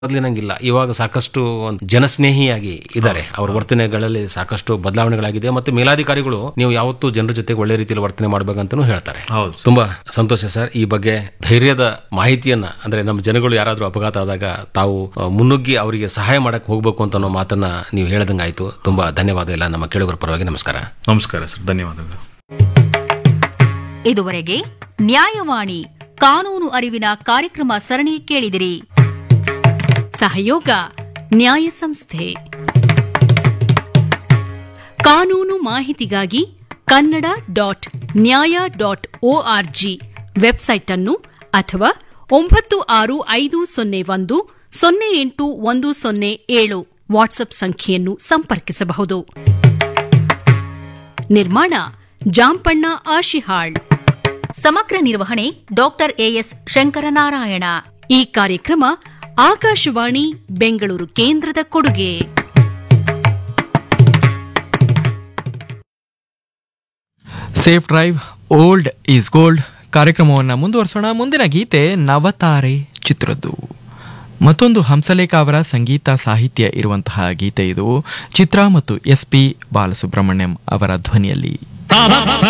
ಮೊದಲಿನಂಗಿಲ್ಲ ಇವಾಗ ಸಾಕಷ್ಟು ಒಂದು ಜನಸ್ನೇಹಿಯಾಗಿ ಇದ್ದಾರೆ ಅವ್ರ ವರ್ತನೆಗಳಲ್ಲಿ ಸಾಕಷ್ಟು ಬದಲಾವಣೆಗಳಾಗಿದೆ ಮತ್ತು ಮೇಲಾಧಿಕಾರಿಗಳು ನೀವು ಯಾವತ್ತೂ ಜನರ ಜೊತೆ ಒಳ್ಳೆ ರೀತಿಯಲ್ಲಿ ವರ್ತನೆ ಮಾಡ್ಬೇಕಂತನೂ ಹೇಳ್ತಾರೆ ಹೌದು ತುಂಬಾ ಸಂತೋಷ ಸರ್ ಈ ಬಗ್ಗೆ ಧೈರ್ಯದ ಮಾಹಿತಿಯನ್ನ ಅಂದ್ರೆ ನಮ್ಮ ಜನಗಳು ಯಾರಾದ್ರೂ ಅಪಘಾತ ಆದಾಗ ತಾವು ಆ, ಮುನ್ನುಗ್ಗಿ ಅವರಿಗೆ ಸಹಾಯ ಮಾಡಕ್ ಹೋಗ್ಬೇಕು ಅಂತ ಅನ್ನೋ ಮಾತನ್ನ ನೀವು ಹೇಳ್ದಂಗಾಯ್ತು ತುಂಬಾ ಧನ್ಯವಾದ ಎಲ್ಲ ನಮ್ಮ ಕೇಳುಗರ ಪರವಾಗಿ ನಮಸ್ಕಾರ ನಮಸ್ಕಾರ ಸರ್ ಧನ್ಯವಾದಗಳು ಇದುವರೆಗೆ ನ್ಯಾಯವಾಣಿ ಕಾನೂನು ಅರಿವಿನ ಕಾರ್ಯಕ್ರಮ ಸರಣಿ ಕೇಳಿದಿರಿ ಸಹಯೋಗ ನ್ಯಾಯ ಸಂಸ್ಥೆ ಕಾನೂನು ಮಾಹಿತಿಗಾಗಿ Kannada dot Nyaya dot O R G website ಅನ್ನು ಅಥವಾ ಒಂಬತ್ತು ಆರು ಐದು ಸೊನ್ನೆ ಒಂದು ಸೊನ್ನೆ ಎಂಟು ಒಂದು ಸೊನ್ನೆ ಏಳು ವಾಟ್ಸ್ಆಪ್ ಸಂಖ್ಯೆಯನ್ನು ಸಂಪರ್ಕಿಸಬಹುದು ನಿರ್ಮಾಣ ಜಾಂಪಣ್ಣ ಆಶಿಹಾಳ್ ಸಮಗ್ರ ನಿರ್ವಹಣೆ ಡಾಕ್ಟರ್ ಎಎಸ್ ಶಂಕರನಾರಾಯಣ ಈ ಕಾರ್ಯಕ್ರಮ ಆಕಾಶವಾಣಿ ಬೆಂಗಳೂರು ಕೇಂದ್ರದ ಕೊಡುಗೆ safe drive old is gold ಕಾರ್ಯಕ್ರಮವನ್ನು ಮುಂದುವರಿಸೋಣ ಮುಂದಿನ ಗೀತೆ ನವತಾರೆ ಚಿತ್ರದ್ದು ಮತ್ತೊಂದು ಹಂಸಲೇಖ ಅವರ ಸಂಗೀತ ಸಾಹಿತ್ಯ ಇರುವಂತಹ ಗೀತೆ ಇದು ಚಿತ್ರ ಮತ್ತು ಎಸ್ ಪಿ ಬಾಲಸುಬ್ರಹ್ಮಣ್ಯಂ ಅವರ ಧ್ವನಿಯಲ್ಲಿ